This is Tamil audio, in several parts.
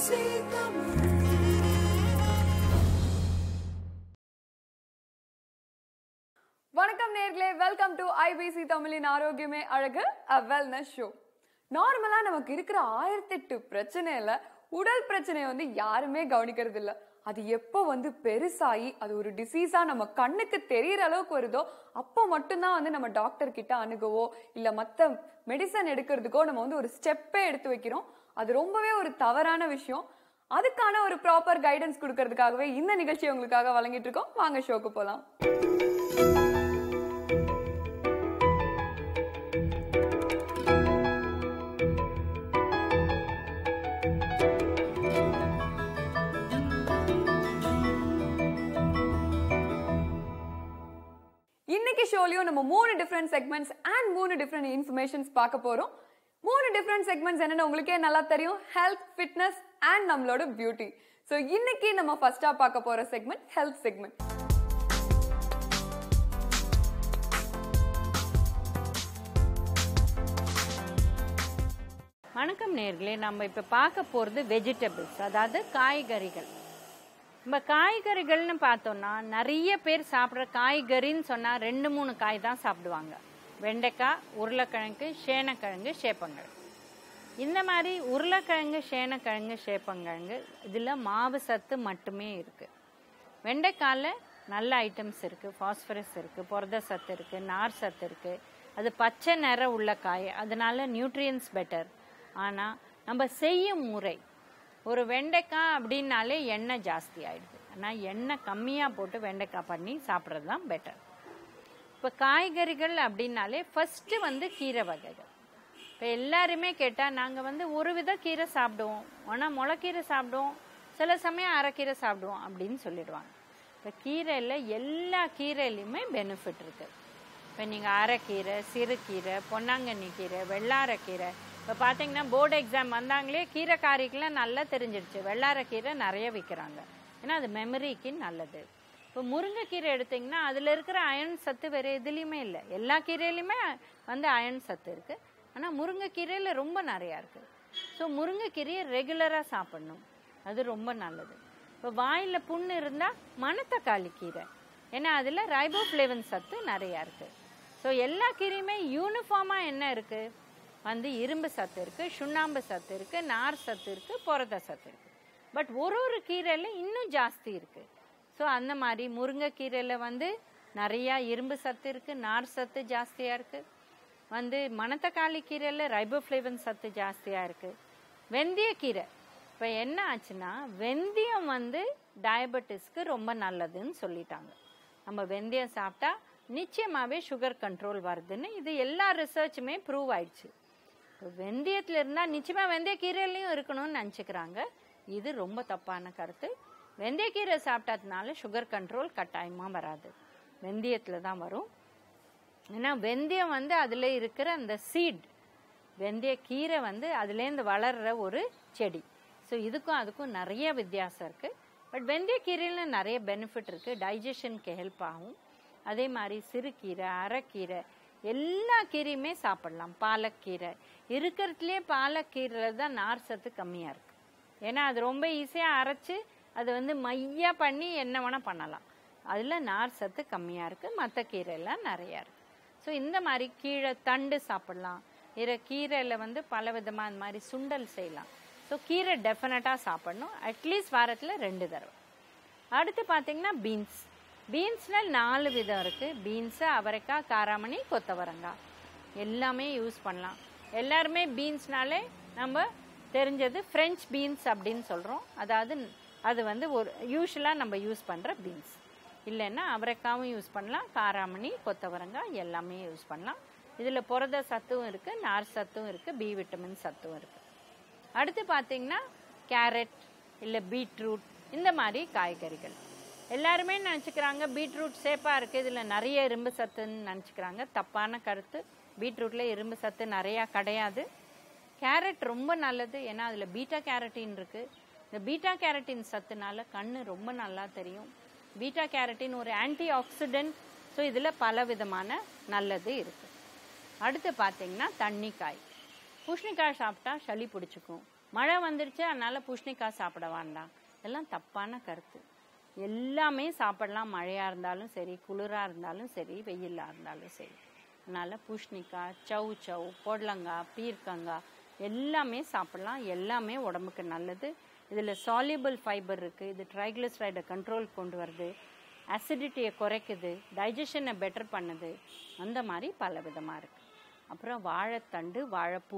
வணக்கம் நேர்களே வெல்கம் டு ஐபிசி தமிழின் ஆரோக்கியமே அழகு அ வெல்னஸ் ஷோ நார்மலா நமக்கு இருக்கிற ஆயிரத்தெட்டு பிரச்சனையில உடல் பிரச்சனையை வந்து யாருமே கவனிக்கிறது இல்ல அது எப்போ வந்து பெருசாகி அது ஒரு டிசீஸா நம்ம கண்ணுக்கு தெரியற அளவுக்கு வருதோ அப்போ மட்டும்தான் வந்து நம்ம டாக்டர் கிட்ட அணுகவோ இல்ல மத்த மெடிசன் எடுக்கிறதுக்கோ நம்ம வந்து ஒரு ஸ்டெப்பே எடுத்து வைக்கிறோம் அது ரொம்பவே ஒரு தவறான விஷயம் அதுக்கான ஒரு ப்ராப்பர் கைடன்ஸ் கொடுக்கறதுக்காகவே இந்த நிகழ்ச்சி உங்களுக்காக வழங்கிட்டு இருக்கோம் வாங்க ஷோக்கு போலாம் இன்னைக்கு ஷோலயும் நம்ம மூணு டிஃப்ரெண்ட் செக்மெண்ட்ஸ் அண்ட் மூணு டிஃப்ரெண்ட் இன்ஃபர்மேஷன்ஸ் பார்க்க போறோம் மூணு டிஃப்ரெண்ட் செக்மெண்ட்ஸ் என்னன்னு உங்களுக்கே நல்லா தெரியும் ஹெல்த் ஃபிட்னஸ் அண்ட் நம்மளோட பியூட்டி ஸோ இன்னைக்கு நம்ம ஃபர்ஸ்டா பார்க்க போற செக்மெண்ட் ஹெல்த் செக்மெண்ட் வணக்கம் நேர்களே நம்ம இப்போ பார்க்க போகிறது வெஜிடபிள்ஸ் அதாவது காய்கறிகள் நம்ம காய்கறிகள்னு பார்த்தோம்னா நிறைய பேர் சாப்பிட்ற காய்கறின்னு சொன்னால் ரெண்டு மூணு காய் தான் சாப்பிடுவாங்க வெண்டைக்காய் உருளைக்கிழங்கு சேனக்கிழங்கு சேப்பங்கிழங்கு இந்த மாதிரி உருளைக்கிழங்கு சேனக்கிழங்கு சேப்பங்கிழங்கு இதில் மாவு சத்து மட்டுமே இருக்குது வெண்டைக்காயில் நல்ல ஐட்டம்ஸ் இருக்குது ஃபாஸ்பரஸ் இருக்குது புரத சத்து இருக்குது நார் சத்து இருக்குது அது பச்சை நிறம் உள்ள காய் அதனால நியூட்ரியன்ஸ் பெட்டர் ஆனால் நம்ம செய்யும் முறை ஒரு வெண்டைக்காய் அப்படின்னாலே எண்ணெய் ஜாஸ்தி ஆயிடுது ஆனால் எண்ணெய் கம்மியாக போட்டு வெண்டைக்காய் பண்ணி சாப்பிட்றது தான் பெட்டர் இப்போ காய்கறிகள் அப்படின்னாலே ஃபஸ்ட்டு வந்து கீரை வகைகள் இப்போ எல்லாருமே கேட்டால் நாங்கள் வந்து ஒரு வித கீரை சாப்பிடுவோம் ஆனால் முளைக்கீரை சாப்பிடுவோம் சில சமயம் அரைக்கீரை சாப்பிடுவோம் அப்படின்னு சொல்லிடுவாங்க இப்போ கீரையில் எல்லா கீரையிலையுமே பெனிஃபிட் இருக்குது இப்போ நீங்கள் அரைக்கீரை சிறுகீரை பொன்னாங்கண்ணி கீரை வெள்ளாரக்கீரை இப்போ பார்த்தீங்கன்னா போர்டு எக்ஸாம் வந்தாங்களே கீரைக்காரிக்கெல்லாம் நல்லா தெரிஞ்சிடுச்சு வெள்ளாரக்கீரை நிறைய விற்கிறாங்க ஏன்னா அது மெமரிக்கு நல்லது இப்போ முருங்கைக்கீரை எடுத்திங்கன்னா அதில் இருக்கிற அயன் சத்து வேறு எதுலேயுமே இல்லை எல்லா கீரையிலையுமே வந்து அயன் சத்து இருக்குது ஆனால் முருங்கைக்கீரையில் ரொம்ப நிறையா இருக்குது ஸோ முருங்கைக்கீரையை ரெகுலராக சாப்பிடணும் அது ரொம்ப நல்லது இப்போ வாயில் புண்ணு இருந்தால் மணத்தக்காளி கீரை ஏன்னா அதில் ரைபோஃப்ளேவன் சத்து நிறையா இருக்குது ஸோ எல்லா கீரையுமே யூனிஃபார்மாக என்ன இருக்குது வந்து இரும்பு சத்து இருக்குது சுண்ணாம்பு சத்து இருக்குது நார் சத்து இருக்குது புரத சத்து இருக்குது பட் ஒரு ஒரு கீரையில் இன்னும் ஜாஸ்தி இருக்குது ஸோ அந்த மாதிரி முருங்கைக்கீரையில் வந்து நிறையா இரும்பு சத்து இருக்குது நார் சத்து ஜாஸ்தியாக இருக்குது வந்து மணத்தக்காளி கீரையில் ரைபோஃப்ளேவன் சத்து ஜாஸ்தியாக இருக்குது வெந்தயக்கீரை இப்போ என்ன ஆச்சுன்னா வெந்தயம் வந்து டயபெட்டிஸ்க்கு ரொம்ப நல்லதுன்னு சொல்லிட்டாங்க நம்ம வெந்தயம் சாப்பிட்டா நிச்சயமாகவே சுகர் கண்ட்ரோல் வருதுன்னு இது எல்லா ரிசர்ச்சுமே ப்ரூவ் ஆயிடுச்சு இப்போ வெந்தயத்தில் இருந்தால் நிச்சயமாக வெந்தயக்கீரையிலையும் இருக்கணும்னு நினச்சிக்கிறாங்க இது ரொம்ப தப்பான கருத்து வெந்தயக்கீரை சாப்பிட்டதுனால சுகர் கண்ட்ரோல் கட்டாயமாக வராது வெந்தயத்தில் தான் வரும் ஏன்னா வெந்தயம் வந்து அதில் இருக்கிற அந்த சீட் வெந்தய கீரை வந்து அதுலேருந்து வளர்கிற ஒரு செடி ஸோ இதுக்கும் அதுக்கும் நிறைய வித்தியாசம் இருக்குது பட் வெந்தயக்கீரையில் நிறைய பெனிஃபிட் இருக்குது டைஜஷனுக்கு ஹெல்ப் ஆகும் அதே மாதிரி சிறுகீரை அரைக்கீரை எல்லா கீரையுமே சாப்பிடலாம் பாலக்கீரை இருக்கிறதுலே பாலக்கீரையில் தான் நார் சத்து கம்மியாக இருக்குது ஏன்னா அது ரொம்ப ஈஸியாக அரைச்சி அதை வந்து மையாக பண்ணி என்ன வேணால் பண்ணலாம் அதில் நார் சத்து கம்மியாக இருக்குது மற்ற கீரையெல்லாம் நிறையா இருக்குது ஸோ இந்த மாதிரி கீரை தண்டு சாப்பிடலாம் இற கீரையில் வந்து பல விதமாக இந்த மாதிரி சுண்டல் செய்யலாம் ஸோ கீரை டெஃபினட்டாக சாப்பிடணும் அட்லீஸ்ட் வாரத்தில் ரெண்டு தடவை அடுத்து பார்த்தீங்கன்னா பீன்ஸ் பீன்ஸில் நாலு விதம் இருக்குது பீன்ஸு அவரைக்காய் காராமணி கொத்தவரங்காய் எல்லாமே யூஸ் பண்ணலாம் எல்லாருமே பீன்ஸ்னாலே நம்ம தெரிஞ்சது ஃப்ரெஞ்ச் பீன்ஸ் அப்படின்னு சொல்கிறோம் அதாவது அது வந்து ஒரு யூஸ்வலாக நம்ம யூஸ் பண்ணுற பீன்ஸ் இல்லைன்னா அவரைக்காவும் யூஸ் பண்ணலாம் காராமணி கொத்தவரங்காய் எல்லாமே யூஸ் பண்ணலாம் இதில் புரத சத்தும் இருக்குது நார் சத்தும் இருக்குது பி விட்டமின் சத்தும் இருக்குது அடுத்து பார்த்தீங்கன்னா கேரட் இல்லை பீட்ரூட் இந்த மாதிரி காய்கறிகள் எல்லாருமே நினச்சிக்கிறாங்க பீட்ரூட் சேஃபாக இருக்குது இதில் நிறைய இரும்பு சத்துன்னு நினச்சிக்கிறாங்க தப்பான கருத்து பீட்ரூட்டில் இரும்பு சத்து நிறையா கிடையாது கேரட் ரொம்ப நல்லது ஏன்னா அதில் பீட்டா கேரட்டின் இருக்குது இந்த பீட்டா கேரட்டின் சத்துனால கண் ரொம்ப நல்லா தெரியும் பீட்டா கேரட்டின் ஒரு ஆன்டி ஆக்சிடென்ட் ஸோ இதில் பல விதமான நல்லது இருக்குது அடுத்து பார்த்தீங்கன்னா தண்ணிக்காய் பூசணிக்காய் சாப்பிட்டா சளி பிடிச்சிக்கும் மழை வந்துருச்சு அதனால பூசணிக்காய் சாப்பிட வேண்டாம் இதெல்லாம் தப்பான கருத்து எல்லாமே சாப்பிடலாம் மழையா இருந்தாலும் சரி குளிரா இருந்தாலும் சரி வெயிலா இருந்தாலும் சரி அதனால பூசணிக்காய் சவு சவு பொடலங்காய் பீர்க்கங்காய் எல்லாமே சாப்பிடலாம் எல்லாமே உடம்புக்கு நல்லது இதில் சால்யூபிள் ஃபைபர் இருக்குது இது ட்ரைக்ளிசரைடை கண்ட்ரோல் கொண்டு வருது அசிடிட்டியை குறைக்குது டைஜஷனை பெட்டர் பண்ணுது அந்த மாதிரி பல விதமாக இருக்குது அப்புறம் வாழைத்தண்டு வாழைப்பூ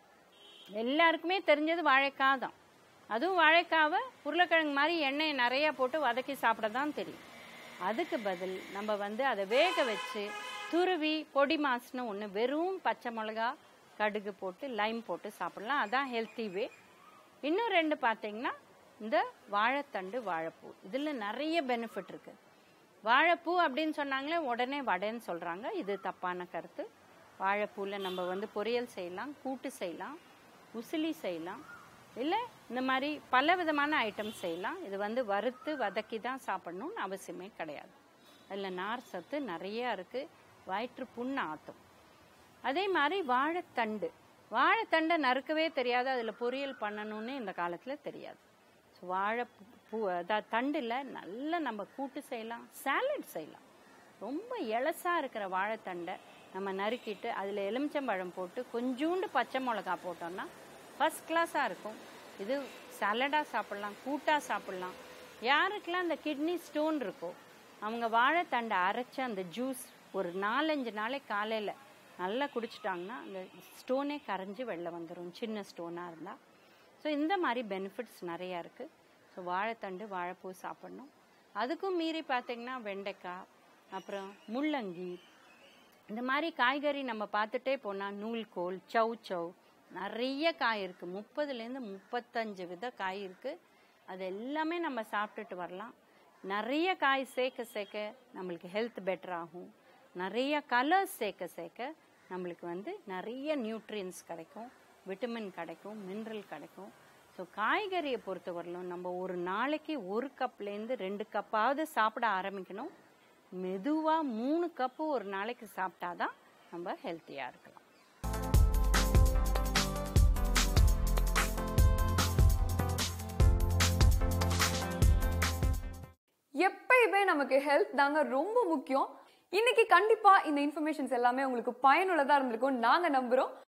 எல்லாருக்குமே தெரிஞ்சது வாழைக்காய் தான் அதுவும் வாழைக்காவை உருளைக்கிழங்கு மாதிரி எண்ணெயை நிறையா போட்டு வதக்கி சாப்பிட தான் தெரியும் அதுக்கு பதில் நம்ம வந்து அதை வேக வச்சு துருவி பொடி மாசுன்னு ஒன்று வெறும் பச்சை மிளகா கடுகு போட்டு லைம் போட்டு சாப்பிடலாம் அதான் ஹெல்த்தி வே இன்னும் ரெண்டு பார்த்தீங்கன்னா இந்த வாழைத்தண்டு வாழைப்பூ இதில் நிறைய பெனிஃபிட் இருக்கு வாழைப்பூ அப்படின்னு சொன்னாங்களே உடனே வடைன்னு சொல்கிறாங்க இது தப்பான கருத்து வாழைப்பூவில் நம்ம வந்து பொரியல் செய்யலாம் கூட்டு செய்யலாம் உசிலி செய்யலாம் இல்லை இந்த மாதிரி பல விதமான ஐட்டம் செய்யலாம் இது வந்து வறுத்து வதக்கி தான் சாப்பிடணும்னு அவசியமே கிடையாது அதில் நார் சத்து நிறைய இருக்குது வயிற்று புண்ணு ஆற்றும் அதே மாதிரி வாழைத்தண்டு வாழைத்தண்டை நறுக்கவே தெரியாது அதில் பொரியல் பண்ணணும்னு இந்த காலத்தில் தெரியாது ஸோ வாழை பூ அதாவது தண்டில் நல்லா நம்ம கூட்டு செய்யலாம் சாலட் செய்யலாம் ரொம்ப எலசாக இருக்கிற வாழைத்தண்டை நம்ம நறுக்கிட்டு அதில் எலுமிச்சம்பழம் போட்டு கொஞ்சூண்டு பச்சை மிளகா போட்டோம்னா ஃபஸ்ட் கிளாஸாக இருக்கும் இது சலடாக சாப்பிட்லாம் கூட்டாக சாப்பிட்லாம் யாருக்கெல்லாம் அந்த கிட்னி ஸ்டோன் இருக்கோ அவங்க வாழைத்தண்டை அரைச்சி அந்த ஜூஸ் ஒரு நாலஞ்சு நாளைக்கு காலையில் நல்லா குடிச்சிட்டாங்கன்னா அந்த ஸ்டோனே கரைஞ்சி வெளில வந்துடும் சின்ன ஸ்டோனாக இருந்தால் ஸோ இந்த மாதிரி பெனிஃபிட்ஸ் நிறையா இருக்குது ஸோ வாழைத்தண்டு வாழைப்பூ சாப்பிட்ணும் அதுக்கும் மீறி பார்த்தீங்கன்னா வெண்டைக்காய் அப்புறம் முள்ளங்கி இந்த மாதிரி காய்கறி நம்ம பார்த்துட்டே போனால் நூல்கோல் சௌ சௌ நிறைய காய் இருக்குது முப்பதுலேருந்து முப்பத்தஞ்சு வித காய் இருக்குது அது எல்லாமே நம்ம சாப்பிட்டுட்டு வரலாம் நிறைய காய் சேர்க்க சேர்க்க நம்மளுக்கு ஹெல்த் பெட்டர் ஆகும் நிறைய கலர்ஸ் சேர்க்க சேர்க்க நம்மளுக்கு வந்து நிறைய நியூட்ரியன்ஸ் கிடைக்கும் விட்டமின் கிடைக்கும் மினரல் கிடைக்கும் ஸோ காய்கறியை பொறுத்தவரையிலும் நம்ம ஒரு நாளைக்கு ஒரு கப்லேருந்து ரெண்டு கப்பாவது சாப்பிட ஆரம்பிக்கணும் மெதுவாக மூணு கப்பு ஒரு நாளைக்கு சாப்பிட்டாதான் நம்ம ஹெல்த்தியாக இருக்கலாம் எப்பயுமே நமக்கு ஹெல்த் தாங்க ரொம்ப முக்கியம் இன்னைக்கு கண்டிப்பா இந்த இன்ஃபர்மேஷன்ஸ் எல்லாமே உங்களுக்கு பயனுள்ளதா இருந்திருக்கும் நாங்க நம்புறோம்